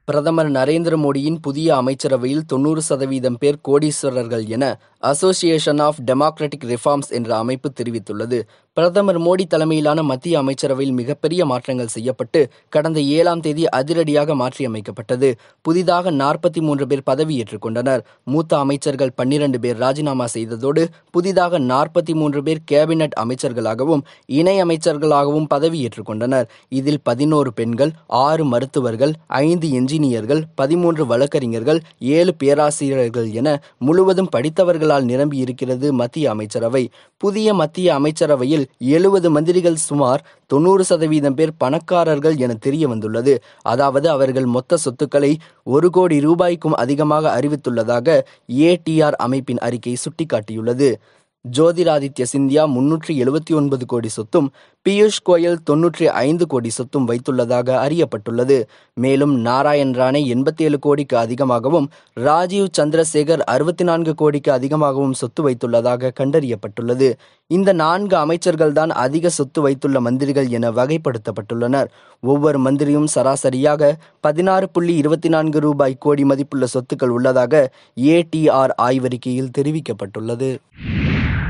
பிரதமர் நரேந்திர மோடியின் புதிய அமைச்சரவையில் தொன்னூறு சதவீதம் பேர் கோடீஸ்வரர்கள் என அசோசியேஷன் ஆஃப் டெமோக்ராட்டிக் ரிஃபார்ம்ஸ் என்ற அமைப்பு தெரிவித்துள்ளது பிரதமர் மோடி தலைமையிலான மத்திய அமைச்சரவையில் மிகப்பெரிய மாற்றங்கள் செய்யப்பட்டு கடந்த ஏழாம் தேதி அதிரடியாக மாற்றியமைக்கப்பட்டது புதிதாக நாற்பத்தி மூன்று பேர் பதவியேற்றுக் கொண்டனர் மூத்த அமைச்சர்கள் பன்னிரண்டு பேர் ராஜினாமா செய்ததோடு புதிதாக நாற்பத்தி மூன்று பேர் கேபினட் அமைச்சர்களாகவும் இணை அமைச்சர்களாகவும் பதவியேற்றுக் கொண்டனர் இதில் பதினோரு பெண்கள் ஆறு மருத்துவர்கள் ஐந்து என்ஜினியர்கள் பதிமூன்று வழக்கறிஞர்கள் ஏழு பேராசிரியர்கள் என முழுவதும் படித்தவர்களால் நிரம்பி இருக்கிறது மத்திய அமைச்சரவை புதிய மத்திய அமைச்சரவையில் எழுபது மந்திரிகள் சுமார் தொண்ணூறு சதவீதம் பேர் பணக்காரர்கள் என தெரிய வந்துள்ளது அதாவது அவர்கள் மொத்த சொத்துக்களை ஒரு கோடி ரூபாய்க்கும் அதிகமாக அறிவித்துள்ளதாக ஏடிஆர் அமைப்பின் அறிக்கை சுட்டிக்காட்டியுள்ளது ஜோதிராதித்ய சிந்தியா முன்னூற்றி எழுபத்தி ஒன்பது கோடி சொத்தும் பியூஷ் கோயல் தொன்னூற்றி ஐந்து கோடி சொத்தும் வைத்துள்ளதாக அறியப்பட்டுள்ளது மேலும் நாராயண் ராணே எண்பத்தி ஏழு கோடிக்கு அதிகமாகவும் ராஜீவ் சந்திரசேகர் அறுபத்தி நான்கு கோடிக்கு அதிகமாகவும் சொத்து வைத்துள்ளதாக கண்டறியப்பட்டுள்ளது இந்த நான்கு அமைச்சர்கள்தான் அதிக சொத்து வைத்துள்ள மந்திரிகள் என வகைப்படுத்தப்பட்டுள்ளனர் ஒவ்வொரு மந்திரியும் சராசரியாக பதினாறு புள்ளி இருபத்தி நான்கு ரூபாய் கோடி மதிப்புள்ள சொத்துக்கள் உள்ளதாக ஏடிஆர் ஆய்வறிக்கையில் தெரிவிக்கப்பட்டுள்ளது